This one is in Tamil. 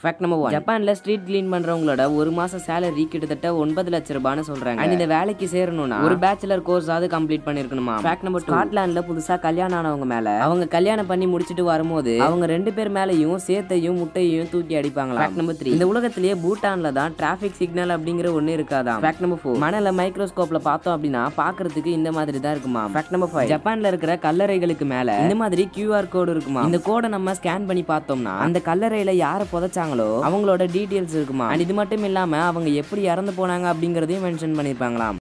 ஃபேக்ட் நம்பர் ஒன் ஜப்பான்ல ஸ்ட்ரீட் கிளீன் பண்றவங்களோட ஒரு மாசம் சேலரி கிட்டத்தட்ட ஒன்பது லட்ச ரூபான்னு சொல்றாங்க அண்ட் இந்த வேலைக்கு சேரணும்னா ஒரு பேச்சுலர் கோர்ஸ் ஆவது கம்ப்ளீட் பண்ணிருக்கணுமா ஃபேக்ட் நம்பர் ஸ்காட்லாண்ட்ல புதுசா கல்யாணம் ஆனவங்க மேல அவங்க கல்யாணம் பண்ணி முடிச்சிட்டு வரும்போது அவங்க ரெண்டு பேர் மேலயும் சேத்தையும் முட்டையும் தூக்கி அடிப்பாங்களா ஃபேக்ட் நம்பர் த்ரீ இந்த உலகத்திலேயே பூட்டான்ல தான் டிராபிக் சிக்னல் அப்படிங்கிற ஒண்ணு இருக்காதான் ஃபேக்ட் நம்பர் ஃபோர் மணல மைக்ரோஸ்கோப்ல பார்த்தோம் அப்படின்னா பாக்குறதுக்கு இந்த மாதிரி தான் இருக்குமா ஃபேக்ட் நம்பர் ஃபைவ் ஜப்பான்ல இருக்கிற கல்லறைகளுக்கு மேல இந்த மாதிரி கியூஆர் கோடு இருக்குமா இந்த கோடை நம்ம ஸ்கேன் பண்ணி பார்த்தோம்னா அந்த கல்லறையில யாரை புதைச்சாங்களோ அவங்களோட டீடைல்ஸ் இருக்குமா அண்ட் இது மட்டும் இல்லாம அவங்க எப்படி இறந்து போனாங்க அப்படிங்கறதையும் மென்ஷன் பண்ணிருப்பாங்களாம்